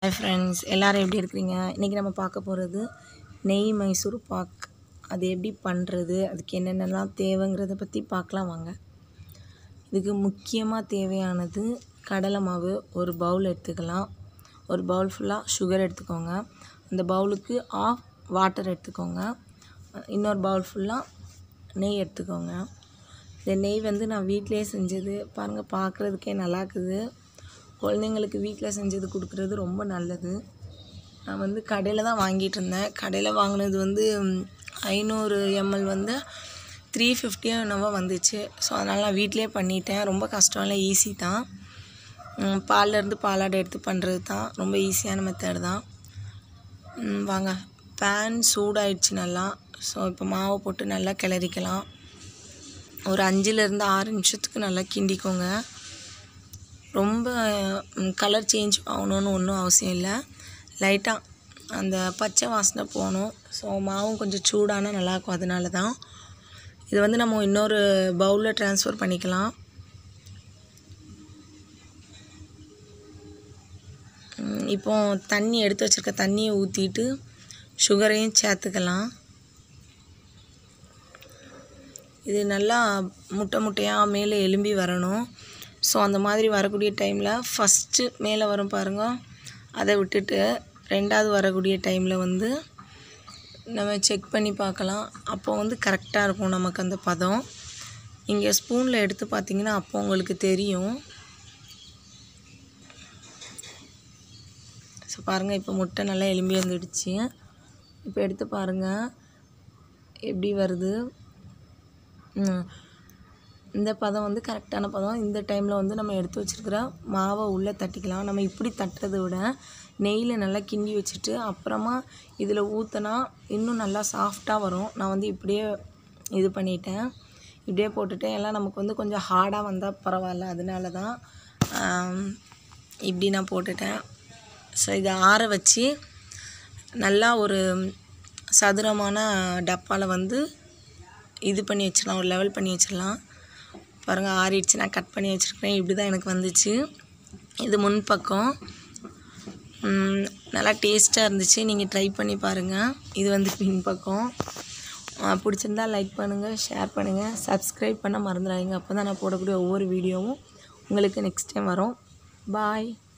Hi friends எல்லோரும் எப்படி இருக்கிறீங்க இன்றைக்கி நம்ம பார்க்க போகிறது நெய் மைசூர் பாக் அது எப்படி பண்ணுறது அதுக்கு என்னென்னலாம் தேவைங்கிறத பற்றி பார்க்கலாம் வாங்க இதுக்கு முக்கியமாக தேவையானது கடலை மாவு ஒரு பவுல் எடுத்துக்கலாம் ஒரு பவுல் ஃபுல்லாக சுகர் எடுத்துக்கோங்க அந்த பவுலுக்கு ஆஃப் வாட்டர் எடுத்துக்கோங்க இன்னொரு பவுல் ஃபுல்லாக நெய் எடுத்துக்கோங்க இந்த நெய் வந்து நான் வீட்டிலே செஞ்சது பாருங்கள் பார்க்குறதுக்கே நல்லா இருக்குது குழந்தைங்களுக்கு வீட்டில் செஞ்சது கொடுக்குறது ரொம்ப நல்லது நான் வந்து கடையில் தான் வாங்கிட்டு இருந்தேன் கடையில் வாங்கினது வந்து ஐநூறு எம்எல் வந்து த்ரீ ஃபிஃப்டியோ என்னவோ வந்துச்சு ஸோ அதனால் நான் வீட்டிலே பண்ணிட்டேன் ரொம்ப கஷ்டம் இல்லை ஈஸி தான் ம், பால்லேருந்து பாலாடை எடுத்து பண்ணுறது தான் ரொம்ப ஈஸியான மெத்தட் தான் ம், வாங்க பேன் சூடாயிடுச்சு நல்லா ஸோ இப்போ மாவை போட்டு நல்லா கிளறிக்கலாம் ஒரு அஞ்சுலேருந்து ஆறு நிமிஷத்துக்கு நல்லா கிண்டிக்கோங்க ரொம்ப கலர் சேஞ்ச் ஆகணும்னு ஒன்றும் அவசியம் இல்லை லைட்டாக அந்த பச்சை வாசனை போகணும் ஸோ மாவும் கொஞ்சம் சூடானா நல்லாயிருக்கும் அதனால தான் இது வந்து நம்ம இன்னொரு பவுலில் ட்ரான்ஸ்ஃபர் பண்ணிக்கலாம் ம், இப்போ தண்ணி எடுத்து வச்சுருக்க தண்ணியை ஊற்றிட்டு சுகரையும் சேர்த்துக்கலாம் இது நல்லா முட்டை முட்டையாக மேலே எலும்பி வரணும் ஸோ அந்த மாதிரி வரக்கூடிய டைமில் ஃபஸ்ட்டு மேலே வரும் பாருங்க அதை விட்டுட்டு ரெண்டாவது வரக்கூடிய டைமில் வந்து நம்ம செக் பண்ணி பார்க்கலாம் அப்போ வந்து கரெக்டாக இருக்கும் நமக்கு அந்த பதம் நீங்கள் ஸ்பூனில் எடுத்து பார்த்தீங்கன்னா அப்போ உங்களுக்கு தெரியும் ஸோ பாருங்கள் இப்போ முட்டை நல்லா எலும்பி வந்துடுச்சு இப்போ எடுத்து பாருங்கள் எப்படி வருது ம். இந்த பதம் வந்து கரெக்டான பதம் இந்த டைமில் வந்து நம்ம எடுத்து வச்சுருக்கிற மாவை உள்ளே தட்டிக்கலாம் நம்ம இப்படி தட்டுறதை விட நெய்யில் நல்லா கிண்டி வச்சுட்டு அப்புறமா இதில் ஊற்றினா இன்னும் நல்லா சாஃப்டாக வரும் நான் வந்து இப்படியே இது பண்ணிட்டேன் இப்படியே போட்டுட்டேன் எல்லாம் நமக்கு வந்து கொஞ்சம் ஹார்டாக வந்தால் பரவாயில்ல அதனால தான் ஆம், இப்படி நான் போட்டுட்டேன் ஸோ இதை ஆற வச்சு நல்லா ஒரு சதுரமான டப்பாவில் வந்து இது பண்ணி வச்சிடலாம் ஒரு லெவல் பண்ணி வச்சிடலாம் பாருங்கள் ஆறிடுச்சு நான் கட் பண்ணி வச்சுருக்கிறேன் இப்படி தான் எனக்கு வந்துச்சு இது முன்பக்கம் ம், நல்லா டேஸ்ட்டாக இருந்துச்சு நீங்கள் ட்ரை பண்ணி பாருங்கள் இது வந்து பின்பக்கம் ஆ, பிடிச்சிருந்தா லைக் பண்ணுங்கள் ஷேர் பண்ணுங்கள் சப்ஸ்கிரைப் பண்ண மறந்துடாதீங்க அப்போ தான் நான் போடக்கூடிய ஒவ்வொரு வீடியோவும் உங்களுக்கு நெக்ஸ்ட் டைம் வரும் பாய்